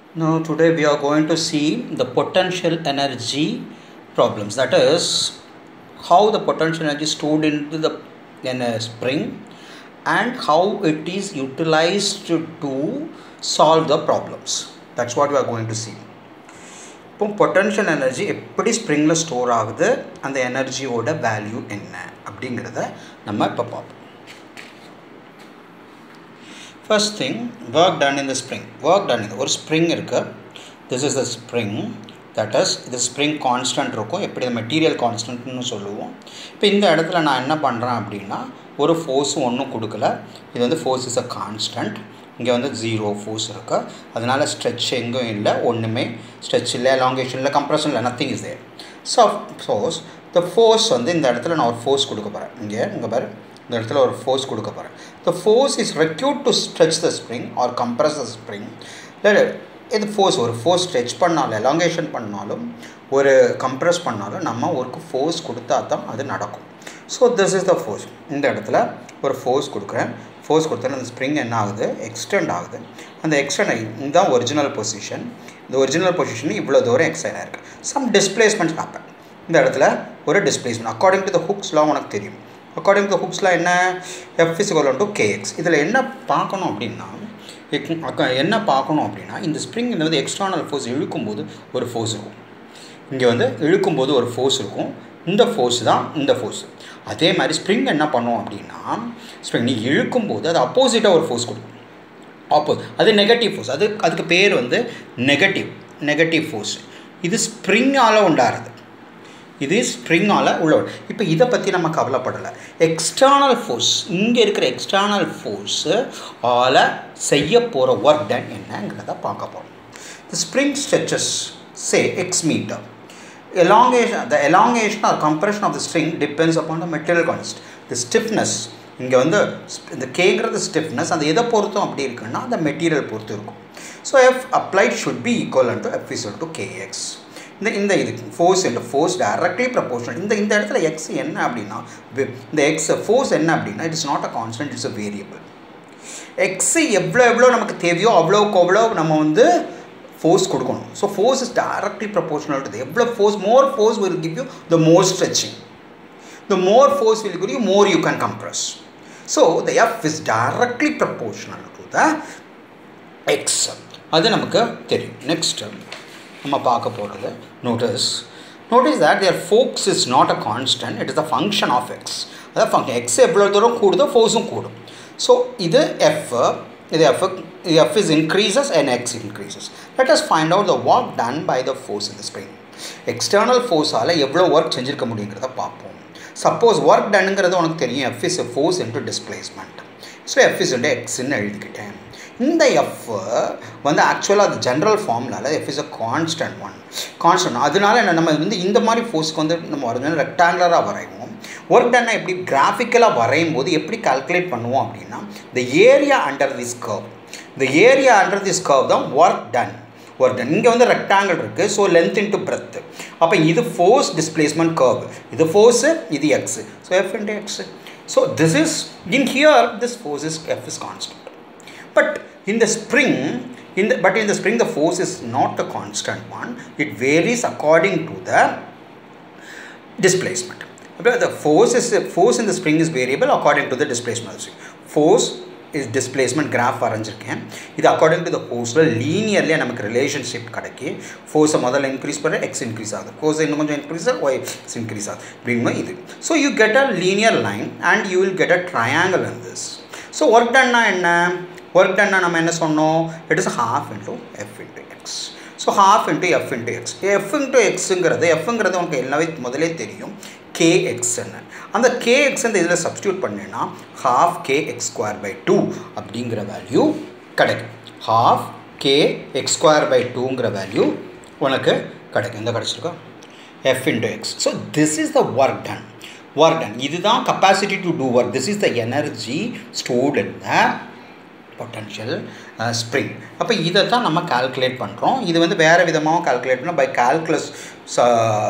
Now today we are going to see the potential energy problems. That is how the potential energy stored into the in a spring and how it is utilized to, to solve the problems. That's what we are going to see. இப்போ potential energy எப்படி ஸ்ப்ரிங்கில் store ஆகுது அந்த எனர்ஜியோட value என்ன அப்படிங்கிறத நம்ம இப்போ பார்ப்போம் first thing work done in the spring work done இது ஒரு ஸ்ப்ரிங் இருக்குது this is the spring that is இது ஸ்ப்ரிங் கான்ஸ்டன்ட் இருக்கும் எப்படி இந்த மெட்டீரியல் கான்ஸ்டன்ட்னு சொல்லுவோம் இப்போ இந்த இடத்துல நான் என்ன பண்ணுறேன் அப்படின்னா ஒரு ஃபோர்ஸும் ஒன்றும் கொடுக்கல இது வந்து ஃபோர்ஸ் இஸ் அ கான்ஸ்டன்ட் இங்கே வந்து ஜீரோ ஃபோர்ஸ் இருக்குது அதனால் ஸ்ட்ரெச் எங்கேயும் இல்லை ஒன்றுமே ஸ்ட்ரெச் இல்லை எலாங்கேஷன் இல்லை கம்ப்ரெஷன் இல்லை nothing is there so force the force வந்து இந்த இடத்துல நான் ஒரு ஃபோர்ஸ் கொடுக்க போகிறேன் இங்கே இங்கே பாரு இந்த இடத்துல ஒரு ஃபோர்ஸ் கொடுக்க போகிறேன் the force is required to stretch the spring or compress the spring இல்லை இது ஃபோர்ஸ் ஒரு ஃபோர்ஸ் ஸ்ட்ரெச் பண்ணாலும் எலாங்கேஷன் பண்ணாலும் ஒரு கம்ப்ரெஸ் பண்ணாலும் நம்ம ஒரு ஃபோர்ஸ் கொடுத்தா தான் அது நடக்கும் so this is the force இந்த இடத்துல ஒரு ஃபோர்ஸ் கொடுக்குறேன் ஃபோர்ஸ் கொடுத்தா அந்த ஸ்ப்ரிங் என்ன ஆகுது எக்ஸ்டெண்ட் ஆகுது அந்த எக்ஸ்டெண்ட் இதுதான் ஒரிஜினல் பொசிஷன் இந்த ஒரிஜினல் பொசிஷன் இவ்வளோ தூரம் எக்ஸ்டெண்ட் ஆயிருக்கு சம் டிஸ்பிளேஸ்மெண்ட் ஹேப்பன் இந்த இடத்துல ஒரு டிஸ்பிளேஸ்மெண்ட் அக்கார்டிங் டு த ஹுக்ஸ்லாம் உனக்கு தெரியும் அக்கார்டிங் டு ஹுக்ஸில் என்ன எஃப் இஸ் டு கேஎக்ஸ் இதில் என்ன பார்க்கணும் அப்படின்னா என்ன பார்க்கணும் அப்படின்னா இந்த ஸ்ப்ரிங் இந்த வந்து எக்ஸ்டர்னல் ஃபோர்ஸ் இழுக்கும்போது ஒரு ஃபோர்ஸ் இருக்கும் இங்கே வந்து இழுக்கும்போது ஒரு ஃபோர்ஸ் இருக்கும் இந்த ஃபோர்ஸ் தான் இந்த ஃபோர்ஸ் அதே மாதிரி ஸ்ப்ரிங் என்ன பண்ணும் அப்படின்னா ஸ்ப்ரிங் நீ இழுக்கும்போது அது அப்போசிட்டாக ஒரு ஃபோர்ஸ் கொடுக்கும் ஆப்போ அது நெகட்டிவ் ஃபோர்ஸ் அது அதுக்கு பேர் வந்து நெகட்டிவ் நெகட்டிவ் ஃபோர்ஸ் இது ஸ்ப்ரிங்கால் உண்டாகிறது இது ஸ்ப்ரிங்கால் உள்ள இப்போ இதை பற்றி நம்ம கவலைப்படலை எக்ஸ்டர்னல் ஃபோர்ஸ் இங்கே இருக்கிற எக்ஸ்டர்னல் ஃபோர்ஸு ஆல் செய்ய போகிற ஒர்க் டன் என்னங்கிறத பார்க்க போகிறோம் the spring stretches say X metre elongation the elongation or compression of the string depends upon the material constant the stiffness இங்கே வந்து இந்த கேங்கிறது ஸ்டிஃப்னஸ் அந்த எதை பொறுத்தும் அப்படி இருக்குன்னா அந்த மெட்டீரியல் பொறுத்து இருக்கும் so F applied should be equal to F is to KX இந்த இந்த இது ஃபோர்ஸ் என்று ஃபோர்ஸ் டைரக்ட்லி ப்ரப்போர்ஷனல் இந்த இந்த இடத்துல எக்ஸ் என்ன அப்படின்னா இந்த எக்ஸ் ஃபோர்ஸ் என்ன அப்படின்னா it is not a constant it's a variable X எவ்வளோ எவ்வளோ நமக்கு தேவையோ அவ்வளோக்கு அவ்வளோ நம்ம வந்து ஃபோர்ஸ் கொடுக்கணும் so force is directly proportional to எவ்வளோ force more force will give you the more stretching the more force will give you more you can compress so the F is directly proportional to the X அது நமக்கு தெரியும் next நம்ம பார்க்க போகிறது notice notice that their force is not a constant it is the function of X அதாவது function X எவ்வளோ தூரம் கூடுதோ ஃபோர்ஸும் கூடும் ஸோ இது எஃப் இது F f is increases and x increases. Let us find out the work done by the force in the spring. External ஃபோர்ஸால் எவ்வளோ ஒர்க் செஞ்சுருக்க முடியுங்கிறத பார்ப்போம் சப்போஸ் ஒர்க் டன்னுங்கிறது உனக்கு தெரியும் F is a force into displacement so F is into எக்ஸ்ன்னு எழுதிக்கிட்டேன் இந்த F வந்து ஆக்சுவலாக அது ஜென்ரல் ஃபார்ம்னால F is a constant one constant அதனால என்ன நம்ம வந்து இந்த மாதிரி ஃபோர்ஸ்க்கு வந்து நம்ம வரைஞ்சோம் ரெக்டாங்குலராக வரைவோம் ஒர்க் டன்னை எப்படி கிராஃபிக்கலாக வரையும் போது எப்படி கால்குலேட் பண்ணுவோம் அப்படின்னா the area under this curve இந்த ஏரியா அண்டர் திஸ் கர்வ் தான் ஒர்க் டன் ஒர்க் டன் இங்கே வந்து ரெக்டாங்கிள் இருக்குது ஸோ லென்த் இன்ட்டு பிரெத் அப்போ இது ஃபோர்ஸ் டிஸ்பிளேஸ்மெண்ட் கர்வ் இது ஃபோர்ஸு இது X so F into X so this is in here this force is F is constant but in the spring in the but in the spring the force is not a constant one it varies according to the displacement the force is force in the spring is variable according to the displacement force is displacement graph வரைஞ்சிருக்கேன் இது according to த ஃபோர்ஸில் லீனியர்லேயே நமக்கு relationship கிடைக்கி ஃபோர்ஸை முதல்ல increase பண்ண X increase ஆகுது force இன்னும் கொஞ்சம் increase ஆகும் ஒய் எக்ஸ் இன்க்ரீஸ் ஆகுது அப்படிங்கும்போது இது so you get a linear line and you will get a triangle in this so work டன்னா என்ன ஒர்க் டன்னா நம்ம என்ன சொன்னோம் it is half into F into X so half into F into X F into எக்ஸுங்கிறது எஃப்ங்கிறது உனக்கு எல்லாமே முதலே தெரியும் கே எக்ஸ்ன்னு அந்த கே எக்ஸ் இந்த இதில் சப்ஸ்டியூட் பண்ணேன்னா half K X square by two அப்படிங்கிற வேல்யூ கிடைக்கும் half K X square by டூங்கிற வேல்யூ உனக்கு கிடைக்கும் இந்த கிடச்சிருக்கா F into X so this is the work done work done இதுதான் capacity to do work this is the energy stored in the potential spring அப்போ இதை தான் நம்ம கால்குலேட் பண்ணுறோம் இது வந்து வேறு விதமாகவும் கால்குலேட் பண்ணால் பை கால்குலஸ்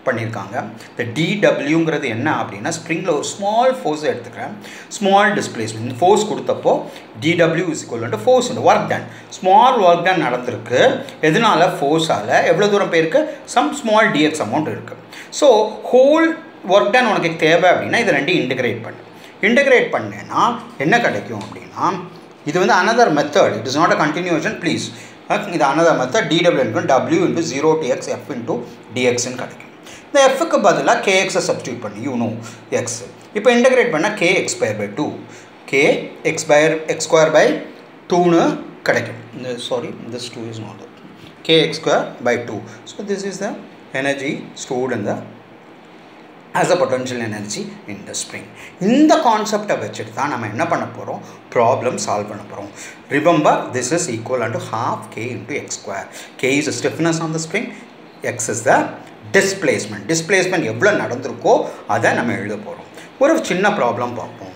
பண்ணியிருக்காங்க இந்த டிடபிள்யூங்கிறது என்ன அப்படின்னா ஸ்ப்ரிங்கில் ஒரு ஸ்மால் ஃபோர்ஸ் எடுத்துக்கிறேன் ஸ்மால் டிஸ்பிளேஸ்மெண்ட் இந்த ஃபோர்ஸ் கொடுத்தப்போ DW is equal force work done small work done நடந்திருக்கு எதனால ஃபோர்ஸால் எவ்வளோ தூரம் போயிருக்கு சம் ஸ்மால் டிஎக்ஸ் அமௌண்ட் இருக்குது ஸோ ஹோல் ஒர்க் டன் உனக்கு தேவை அப்படின்னா இதை ரெண்டையும் இன்டிகிரேட் பண்ணு இன்டகிரேட் பண்ணேன்னா என்ன கிடைக்கும் அப்படின்னா இது வந்து another method it is not a continuation please இது another method DW into W into zero D X F into டிஎக்ஸ்ன்னு கிடைக்கும் இந்த எஃப்க்கு பதிலாக கேஎக்ஸை சப்ஸ்டியூட் பண்ணி யூ நோ எக்ஸ் இப்போ இன்டகிரேட் பண்ணால் K X square by two K X by X square by டூன்னு கிடைக்கும் இந்த sorry this two is not K X square by two so this is the energy stored in the as a potential energy in the spring இந்த கான்செப்டை வச்சுட்டு தான் நம்ம என்ன பண்ண போகிறோம் ப்ராப்ளம் சால்வ் பண்ண போகிறோம் remember this is equal to half K into X square K is stiffness on the spring X is the displacement displacement எவ்வளோ நடந்திருக்கோ அதை நம்ம எழுத போகிறோம் ஒரு சின்ன ப்ராப்ளம் பார்ப்போம்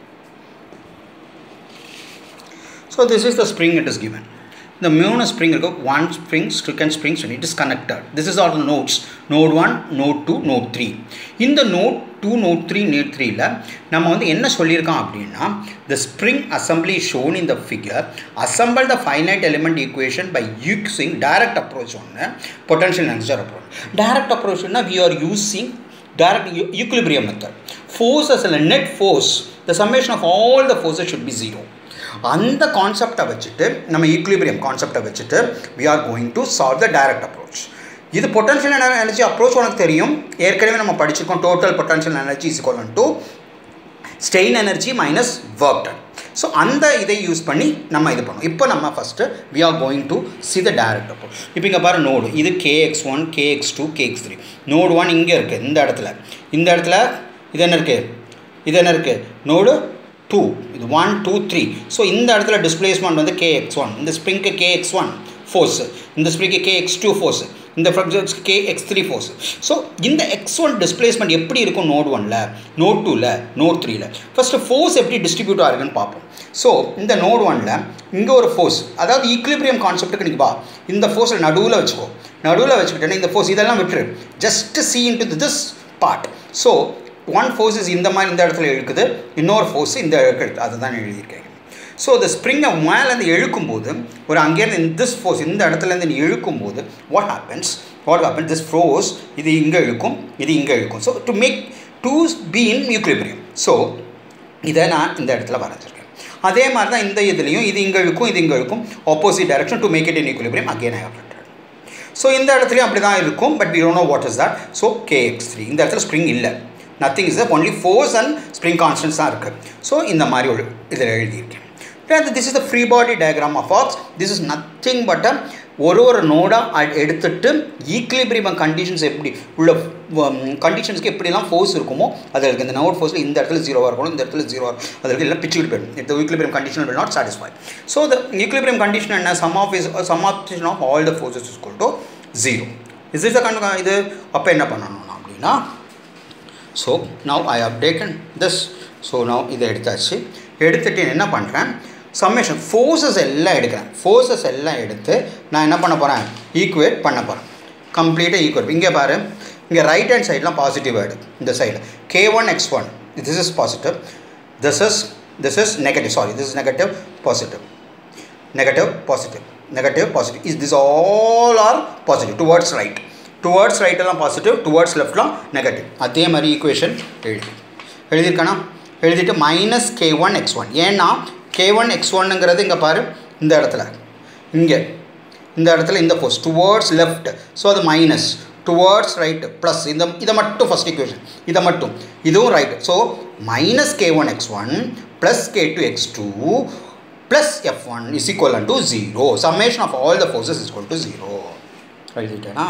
so this is the spring it is given இந்த மூணு ஸ்ப்ரிங் இருக்கும் one spring second spring it is connected this is all nodes node one node two node three இந்த நோட் டூ நோட் த்ரீ நோட் த்ரீல நம்ம வந்து என்ன சொல்லியிருக்கோம் அப்படின்னா the spring assembly shown in the figure assemble the finite element equation by using direct approach ஒன்று பொட்டன்ஷியல் எனர்ஜர் அப்ரோச் டைரக்ட் அப்ரோச்னா we are using direct equilibrium method force as a net force the summation of all the forces should be zero அந்த கான்செப்டை வச்சுட்டு நம்ம equilibrium கான்செப்டை வச்சுட்டு we are going to solve the direct approach இது potential energy approach உனக்கு தெரியும் ஏற்கனவே நம்ம படிச்சிருக்கோம் total potential energy is equal to strain energy minus work done so அந்த இதை யூஸ் பண்ணி நம்ம இது பண்ணோம் இப்போ நம்ம first we are going to see the direct approach இப்போ இங்கே பாரு நோடு இது KX one KX two KX three node one இங்கே இருக்குது இந்த இடத்துல இந்த இடத்துல இது என்ன இருக்குது இது என்ன இருக்குது நோடு டூ இது ஒன் டூ த்ரீ ஸோ இந்த இடத்துல டிஸ்பிளேஸ்மெண்ட் வந்து கே எக்ஸ் ஒன் இந்த ஸ்ப்ரிங்க்கு கே எக்ஸ் ஒன் ஃபோர்ஸு இந்த ஸ்ப்ரிங்க்கு கே எக்ஸ் டூ ஃபோர்ஸு இந்த ஃப்ரக்சர்ஸ்க்கு K X three force so இந்த எக்ஸ் ஒன் டிஸ்பிளேஸ்மெண்ட் எப்படி இருக்கும் நோட் ஒனில் நோட் டூவில் நோட் த்ரீல ஃபஸ்ட்டு ஃபோர்ஸ் எப்படி டிஸ்ட்ரிபியூட் ஆகுதுன்னு பார்ப்போம் ஸோ இந்த நோட் ஒனில் இங்கே ஒரு ஃபோர்ஸ் அதாவது ஈக்லிபிரியம் கான்செப்ட்டுக்கு நீங்கள் வா இந்த ஃபோர்ஸில் நடுவில் வச்சுக்கோ நடுவில் வச்சுக்கிட்டேன்னா இந்த ஃபோர்ஸ் இதெல்லாம் விட்டுரு just see into this part so one forces இந்த மாதிரி இந்த இடத்துல இழுக்குது இன்னொரு ஃபோர்ஸ் இந்த இழுக்கு அதை தான் எழுதியிருக்கேன் ஸோ இந்த ஸ்ப்ரிங்கை மேலேருந்து இழுக்கும்போது ஒரு அங்கேருந்து திஸ் ஃபோர்ஸ் இந்த இடத்துலேருந்து நீ இழுக்கும்போது what happens what happen this force இது இங்கே இழுக்கும் இது இங்கே இழுக்கும் so to make to be in equilibrium so இதை நான் இந்த இடத்துல வரைஞ்சிருக்கேன் அதே மாதிரி தான் இந்த இதுலேயும் இது இங்கே இழுக்கும் இது இங்கே இழுக்கும் opposite direction to make it in equilibrium again I have so இந்த இடத்துலையும் அப்படி தான் இருக்கும் but we don't know what is that so K X three இந்த இடத்துல ஸ்ப்ரிங் இல்லை nothing is the only force and spring constants தான் இருக்குது ஸோ இந்த மாதிரி ஒரு இதில் எழுதியிருக்கேன் this is the free body diagram of ஆக்ஸ் திஸ் இஸ் நத்திங் பட் ஒரு ஒரு நோடாக எடுத்துட்டு ஈக்லிபிரியம் கண்டிஷன்ஸ் எப்படி உள்ள கண்டிஷன்ஸ்க்கு எப்படிலாம் ஃபோர்ஸ் இருக்குமோ அது இருக்குது இந்த நோட் ஃபோர்ஸில் இந்த இடத்துல ஜீரோவாக இருக்கணும் இந்த இடத்துல ஜீரோ அதுக்கு எல்லாம் பிச்சுக்கிட்டு போயிடும் இந்த equilibrium condition will not satisfy so the equilibrium condition என்ன sum of is summation of all the forces is to zero is is the கண் இது அப்போ என்ன பண்ணணும் அப்படின்னா ஸோ நவ் ஐ அப்டேட்டன் திஸ் ஸோ நவ் இதை எடுத்தாச்சு எடுத்துகிட்டு என்ன பண்ணுறேன் சம்மேஷன் ஃபோர்ஸஸ் எல்லாம் எடுக்கிறேன் ஃபோர்ஸஸ் எல்லாம் எடுத்து நான் என்ன பண்ண போகிறேன் ஈக்குவேட் பண்ண போகிறேன் கம்ப்ளீட்டாக ஈக்குவேட் இங்கே பாரு இங்கே ரைட் ஹேண்ட் சைட்லாம் பாசிட்டிவ் ஆகிடு இந்த side K one X one this is positive this is this is negative sorry this is negative positive negative positive negative positive is this all are positive towards right towards ரைட்டெல்லாம் positive towards லெஃப்ட்லாம் negative அதே மாதிரி equation எழுதி எழுதியிருக்கானா எழுதிட்டு minus K one X one ஏன்னா K one X ஒன்னுங்கிறது இங்கே பாரு இந்த இடத்துல இங்கே இந்த இடத்துல இந்த ஃபோர்ஸ் டுவர்ட்ஸ் லெஃப்ட் ஸோ அது மைனஸ் டுவர்ட்ஸ் ரைட் ப்ளஸ் இந்த இதை மட்டும் ஃபஸ்ட் ஈக்குவேஷன் இதை மட்டும் இதுவும் right so minus K one X one plus K two X two plus F one is equal to zero summation of all the forces is equal to zero எழுதிட்டேனா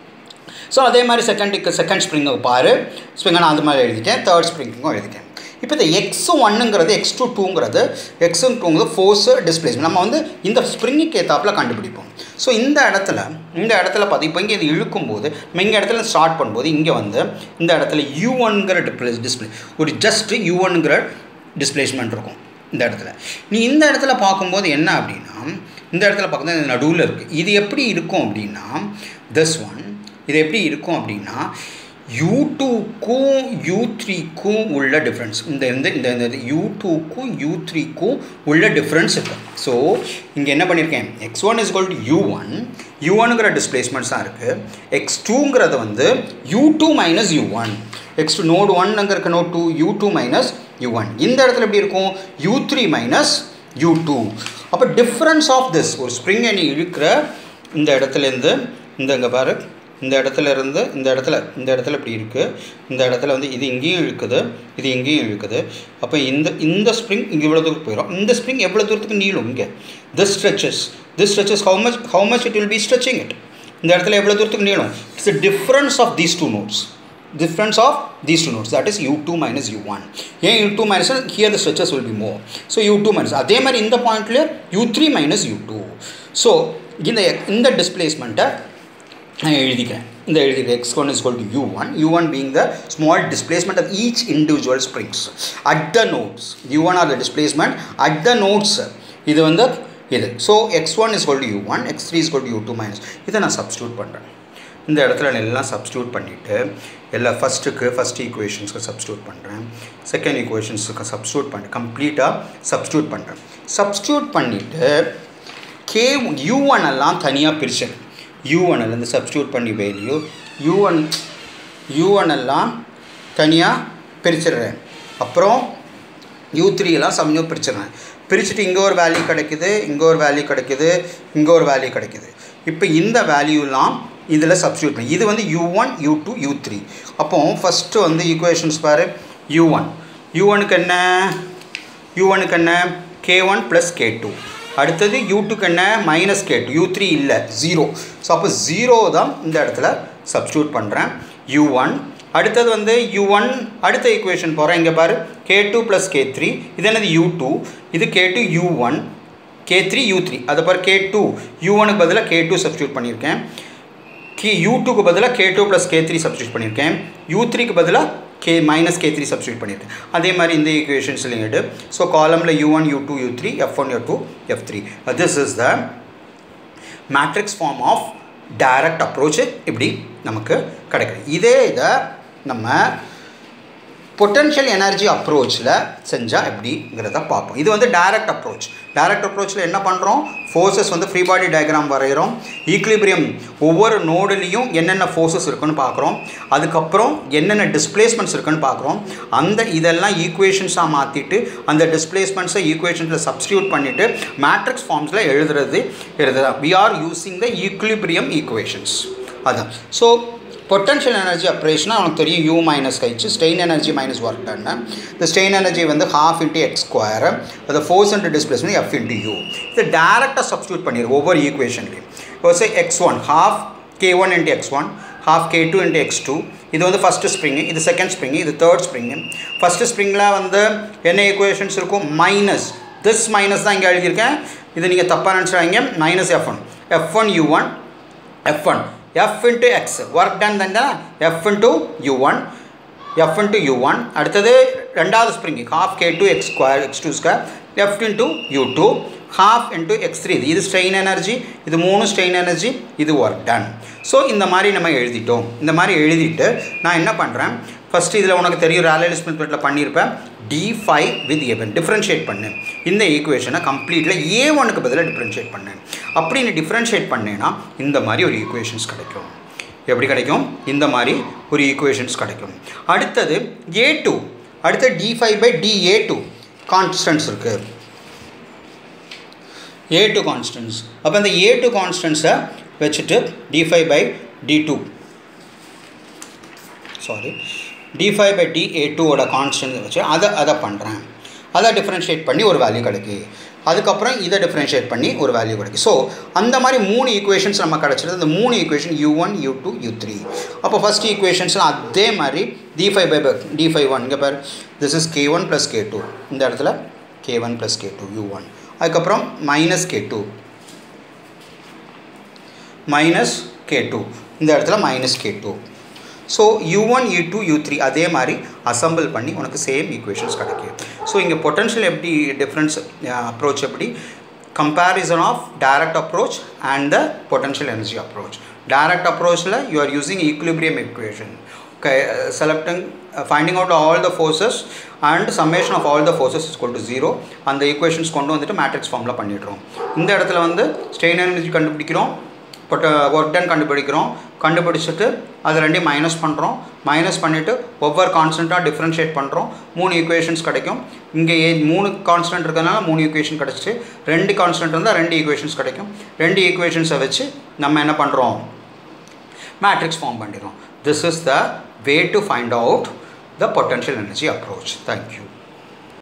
so அதே மாதிரி second second ஸ்ப்ரிங்கை பாரு ஸ்ப்ரிங்கை நான் அது மாதிரி எழுதிட்டேன் third ஸ்ப்ரிங்கும் எழுதிட்டேன் இப்போ இந்த எக்ஸ் ஒன்னுங்கிறது எக்ஸ் டூ டூங்கிறது எக்ஸ் டூங்கிறது ஃபோர்ஸு டிஸ்பிளேஸ்மெண்ட் நம்ம வந்து இந்த ஸ்ப்ரிங்குக்கு ஏற்றாப்பில் கண்டுபிடிப்போம் ஸோ இந்த இடத்துல இந்த இடத்துல பார்த்து இப்போ இங்கே இது இழுக்கும்போது நம்ம இங்கே இடத்துல ஸ்டார்ட் பண்ணும்போது இங்கே வந்து இந்த இடத்துல யூ ஒன்கிற டிப்ளே டிஸ்பிளே ஒரு ஜஸ்ட்டு யூ ஒன்கிற டிஸ்பிளேஸ்மெண்ட் இருக்கும் இந்த இடத்துல நீ இந்த இடத்துல பார்க்கும்போது என்ன அப்படின்னா இந்த இடத்துல பார்க்கும்போது இந்த நடுவில் இருக்குது இது எப்படி இருக்கும் அப்படின்னா திஸ் ஒன் இது எப்படி இருக்கும் அப்படின்னா யூ டூக்கும் யூ த்ரீக்கும் உள்ள டிஃப்ரென்ஸ் இந்த இந்த இந்த இந்த யூ டூக்கும் யூ த்ரீக்கும் உள்ள டிஃப்ரென்ஸ் இருக்குது ஸோ இங்கே என்ன பண்ணியிருக்கேன் X one is equal to U one U ஒனுங்கிற டிஸ்பிளேஸ்மெண்ட்ஸ் தான் இருக்குது எக்ஸ் டூங்கிறது வந்து U two minus U one X two node one அங்கே இருக்க node two U two minus U one இந்த இடத்துல எப்படி இருக்கும் U three minus U two அப்போ டிஃப்ரென்ஸ் ஆஃப் திஸ் ஒரு ஸ்ப்ரிங்கை நீ இழுக்கிற இந்த இடத்துலேருந்து இந்த இங்கே பாரு இந்த இடத்துல இருந்து இந்த இடத்துல இந்த இடத்துல இப்படி இருக்குது இந்த இடத்துல வந்து இது இங்கேயும் இழுக்குது இது இங்கேயும் இழுக்குது அப்போ இந்த இந்த ஸ்ப்ரிங் இங்கே இவ்வளோ தூரத்துக்கு போயிடும் இந்த ஸ்ப்ரிங் எவ்வளோ தூரத்துக்கு நீளும் இங்கே this stretches this stretches how much how much it will be stretching it இந்த இடத்துல எவ்வளோ தூரத்துக்கு நீளும் it's the difference of these two nodes difference of these two nodes that is u2 minus u1 ஏன் u2 minus here the stretches will be more so u2 minus அதே மாதிரி இந்த பாயிண்ட்ல u3 minus u2 so இந்த இந்த டிஸ்பிளேஸ்மெண்ட்டை நான் எழுதிக்கிறேன் இந்த எழுதிக்கிறேன் X one is equal to U one U one being the small displacement of each individual springs at the nodes U one are the displacement at the nodes இது வந்து இது so X one is equal to U one X three is equal to U two minus இதை நான் substitute பண்ணுறேன் இந்த இடத்துல நான் எல்லாம் சப்ஸ்டியூட் பண்ணிவிட்டு எல்லா ஃபஸ்ட்டுக்கு ஃபஸ்ட் ஈக்குவேஷன்ஸ்க்கு சப்ஸ்டியூட் பண்ணுறேன் செகண்ட் ஈக்குவேஷன்ஸுக்கு சப்ஸ்டியூட் பண்ணி கம்ப்ளீட்டாக சப்ஸ்டியூட் பண்ணுறேன் சப்ஸ்டியூட் பண்ணிவிட்டு கே யூ ஒன் எல்லாம் தனியாக பிரிச்சேன் யூ ஒன்லேருந்து சப்ஸ்டியூட் பண்ணி value U one U one எல்லாம் தனியாக பிரிச்சிடுறேன் அப்புறம் யூ த்ரீ எல்லாம் சம்யூ பிரிச்சிடுறேன் பிரிச்சுட்டு இங்கே ஒரு வேல்யூ கிடைக்குது இங்கே ஒரு வேல்யூ கிடைக்குது இங்கே ஒரு வேல்யூ கிடைக்குது இப்போ இந்த வேல்யூலாம் இதில் சப்ஸ்டியூட் பண்ணி இது வந்து U one U two U three அப்போ ஃபஸ்ட்டு வந்து ஈக்குவேஷன்ஸ் பாரு யூ ஒன் யூ ஒனுக்கு என்ன யூ ஒனுக்கு என்ன K one plus K two அடுத்தது யூ டூக்கு என்ன minus K two U three இல்லை ஜீரோ ஸோ அப்போ ஜீரோ தான் இந்த இடத்துல சப்ஸ்டியூட் பண்ணுறேன் யூ ஒன் அடுத்தது வந்து யூ ஒன் அடுத்த ஈக்குவேஷன் போகிறேன் இங்கே பாரு K two plus K three இது என்னது யூ டூ இது K two U one K three U three அதை பாரு கே டூ யூ ஒனுக்கு பதிலாக கே டூ சப்ஸ்டியூட் பண்ணியிருக்கேன் கே யூ டூக்கு பதிலாக K two plus K three substitute பண்ணியிருக்கேன் யூ த்ரீக்கு பதிலாக K minus K three substitute பண்ணியிருக்கேன் அதே மாதிரி இந்த ஈக்குவேஷன்ஸ் இல்லைங்கிட்டு ஸோ காலமில் U one U two U three F one F two F three this is the matrix form of direct approach இப்படி நமக்கு கிடைக்குது இதே இதை நம்ம பொட்டன்ஷியல் எனர்ஜி அப்ரோச்சில் செஞ்சால் எப்படிங்கிறத பார்ப்போம் இது வந்து டைரக்ட் அப்ரோச் டைரக்ட் அப்ரோச்சில் என்ன பண்ணுறோம் ஃபோர்ஸஸ் வந்து ஃப்ரீ பாடி டயக்ராம் வரைகிறோம் ஈக்லிபிரியம் ஒவ்வொரு நோடுலேயும் என்னென்ன ஃபோர்ஸஸ் இருக்குன்னு பார்க்குறோம் அதுக்கப்புறம் என்னென்ன டிஸ்பிளேஸ்மெண்ட்ஸ் இருக்குன்னு பார்க்குறோம் அந்த இதெல்லாம் ஈக்குவேஷன்ஸாக மாற்றிட்டு அந்த டிஸ்பிளேஸ்மெண்ட்ஸை ஈக்குவேஷன்ஸில் சப்ஸ்டியூட் பண்ணிவிட்டு மேட்ரிக்ஸ் ஃபார்ம்ஸில் எழுதுறது எழுதுதான் we are using the equilibrium equations அதான் ஸோ பொட்டன்ஷியல் எனர்ஜி அப்ரேஷனாக அவனுக்கு தெரியும் யூ மைனஸ் கழிச்சு strain energy minus work done இந்த ஸ்டெயின் எனர்ஜி வந்து ஹாஃப் இன்ட்டு எக்ஸ் ஸ்கொயர் அது force into displacement F into U இது டேரெக்டாக சப்ஸ்டியூட் பண்ணிடுவோம் ஒவ்வொரு ஈக்குவேஷன்லையும் இப்போ say X one half K one into X one half K two into X two இது வந்து ஃபஸ்ட்டு ஸ்ப்ரிங்கு இது செகண்ட் ஸ்ப்ரிங்கு இது தேர்ட் ஸ்ப்ரிங்கு ஃபஸ்ட்டு ஸ்ப்ரிங்கில் வந்து என்ன ஈக்குவேஷன்ஸ் இருக்கும் மைனஸ் திஸ் மைனஸ் தான் இங்கே எழுதியிருக்கேன் இது நீங்கள் தப்பாக நினச்சிடாங்க minus F one F one U one F one F into X work done தானே F into U one F into U one அடுத்தது ரெண்டாவது spring half K two X square X two square F into U two half into X three இது strain energy இது மூணு strain energy இது work done so இந்த மாதிரி நம்ம எழுதிட்டோம் இந்த மாதிரி எழுதிட்டு நான் என்ன பண்ணுறேன் ஃபஸ்ட்டு இதில் உனக்கு தெரியும் ரேலி ஸ்மித் மெட்டில் பண்ணியிருப்பேன் D five with a one differentiate பண்ணு இந்த ஈக்குவேஷனை கம்ப்ளீட்டில் ஏ ஒனுக்கு பதிலாக டிஃப்ரென்ஷியேட் பண்ணு அப்படி நீ டிஃப்ரென்ஷியேட் பண்ணேன்னா இந்த மாதிரி ஒரு ஈக்குவேஷன்ஸ் கிடைக்கும் எப்படி கிடைக்கும் இந்த மாதிரி ஒரு ஈக்குவேஷன்ஸ் கிடைக்கும் அடுத்தது ஏ டூ அடுத்து D five by D A two constants இருக்குது ஏ டூ கான்ஸ்டன்ஸ் அப்போ இந்த ஏ டூ கான்ஸ்டன்ஸை வச்சுட்டு D five by D two sorry D five by D A டூவோட கான்ஸ்டன்ட் வச்சு அதை அதை பண்ணுறேன் அதை டிஃப்ரென்ஷியேட் பண்ணி ஒரு வேல்யூ கிடைக்கு அதுக்கப்புறம் இதை டிஃப்ரென்ஷியேட் பண்ணி ஒரு வேல்யூ கிடைக்கும் ஸோ அந்த மாதிரி மூணு ஈக்குவேஷன்ஸ் நம்ம கிடச்சிருது அந்த மூணு equation U one U two U three அப்போ ஃபஸ்ட் ஈக்குவேஷன்ஸில் அதே மாதிரி D five by D five one இங்கே பேர் this is K one plus K two இந்த இடத்துல K one plus K two U one அதுக்கப்புறம் minus K two minus K two இந்த இடத்துல minus K two so U one U two U three அதே மாதிரி assemble பண்ணி உனக்கு same equations கிடைக்கும் ஸோ இங்கே பொட்டன்ஷியல் எப்படி டிஃப்ரென்ஸ் அப்ரோச் எப்படி comparison of direct approach and the potential energy approach direct அப்ரோச்சில் you are using equilibrium equation selecting finding out all the forces and summation of all the forces is to zero அந்த equations கொண்டு வந்துட்டு matrix ஃபார்மில் பண்ணிடுறோம் இந்த இடத்துல வந்து strain energy கண்டுபிடிக்கிறோம் பட் ஒர்க் டன் கண்டுபிடிக்கிறோம் கண்டுபிடிச்சிட்டு அது ரெண்டையும் மைனஸ் பண்ணுறோம் மைனஸ் பண்ணிவிட்டு ஒவ்வொரு கான்ஸ்டண்ட்டாக டிஃப்ரென்ஷியேட் பண்ணுறோம் மூணு ஈக்குவேஷன்ஸ் கிடைக்கும் இங்கே ஏ மூணு கான்ஸ்டன்ட் இருக்கிறதுனால மூணு ஈக்குவேஷன் கிடச்சிச்சு ரெண்டு கான்ஸ்டன்ட் இருந்தால் ரெண்டு ஈக்குவேஷன்ஸ் கிடைக்கும் ரெண்டு ஈக்குவேஷன்ஸை வச்சு நம்ம என்ன பண்ணுறோம் மேட்ரிக்ஸ் ஃபார்ம் பண்ணிடுறோம் this is the way to find out the potential energy approach thank you